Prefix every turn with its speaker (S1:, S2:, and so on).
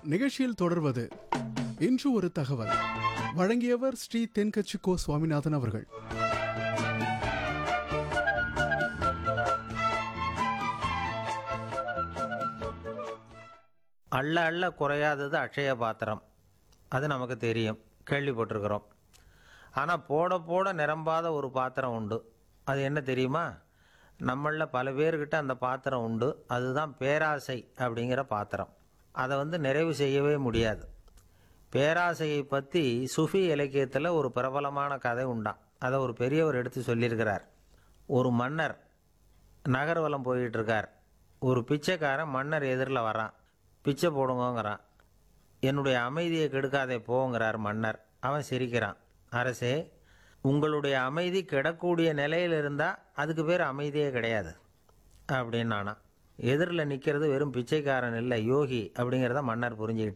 S1: நிகழ்ச்சியில் தொடர்வது இன்று ஒரு தகவல் வழங்கியவர் ஸ்ரீ தென்கட்சி கோ சுவாமிநாதன் அவர்கள்
S2: அள்ள அள்ள குறையாதது அக்ஷய பாத்திரம் அது நமக்கு தெரியும் கேள்விப்பட்டிருக்கிறோம் ஆனால் போட போட நிரம்பாத ஒரு பாத்திரம் உண்டு அது என்ன தெரியுமா நம்மளில் பல பேர்கிட்ட அந்த பாத்திரம் உண்டு அதுதான் பேராசை அப்படிங்கிற பாத்திரம் அதை வந்து நிறைவு செய்யவே முடியாது பேராசையை பற்றி சுஃபி இலக்கியத்தில் ஒரு பிரபலமான கதை உண்டாம் அதை ஒரு பெரியவர் எடுத்து சொல்லியிருக்கிறார் ஒரு மன்னர் நகர்வலம் போயிட்டு இருக்கார் ஒரு பிச்சைக்காரன் மன்னர் எதிரில் வரான் பிச்சை போடுங்கங்கிறான் என்னுடைய அமைதியை கெடுக்காதே போங்கிறார் மன்னர் அவன் சிரிக்கிறான் அரசே உங்களுடைய அமைதி கெடக்கூடிய நிலையில் இருந்தால் அதுக்கு பேர் அமைதியே கிடையாது அப்படின்னு நானா எதிரில் நிற்கிறது வெறும் பிச்சைக்காரன் இல்லை யோகி அப்படிங்கிறத மன்னர் புரிஞ்சுக்கிட்டார்